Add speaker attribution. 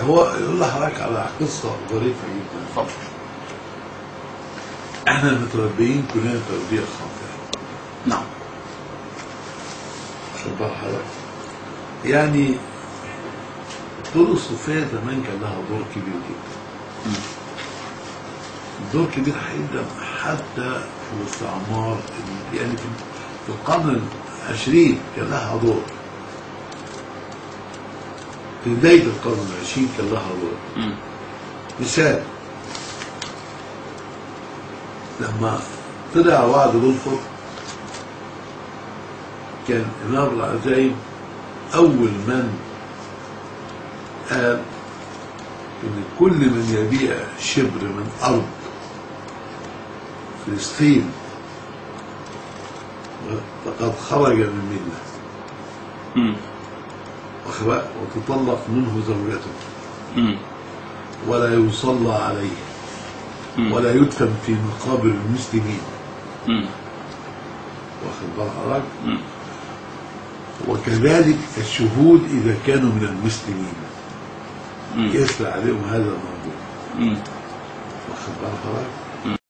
Speaker 1: هو يقول لحضرتك على قصه ظريفه جدا
Speaker 2: اتفضل
Speaker 1: احنا متربيين كلنا تربيه خاطئه
Speaker 2: نعم
Speaker 1: واخد بال حضرتك يعني الطرق الصوفيه زمان كان لها دور كبير جدا
Speaker 2: مم.
Speaker 1: دور كبير جدا حتى في الاستعمار يعني في في القرن العشرين كان لها دور في بداية القرن العشرين كان لها دور
Speaker 2: مم.
Speaker 1: مثال لما طلع وعد بلفور كان إمام العزايم أول من قال إن كل من يبيع شبر من أرض فلسطين فقد خرج من مله
Speaker 2: مم.
Speaker 1: واخد بالك؟ وتطلق منه زوجته
Speaker 2: مم.
Speaker 1: ولا يصلى عليه
Speaker 2: مم.
Speaker 1: ولا يدفن في مقابر المسلمين
Speaker 2: مم.
Speaker 1: واخد بال حضرتك
Speaker 2: مم.
Speaker 1: وكذلك الشهود اذا كانوا من المسلمين
Speaker 2: مم.
Speaker 1: يسرى عليهم هذا الموضوع
Speaker 2: مم.
Speaker 1: واخد بال حضرتك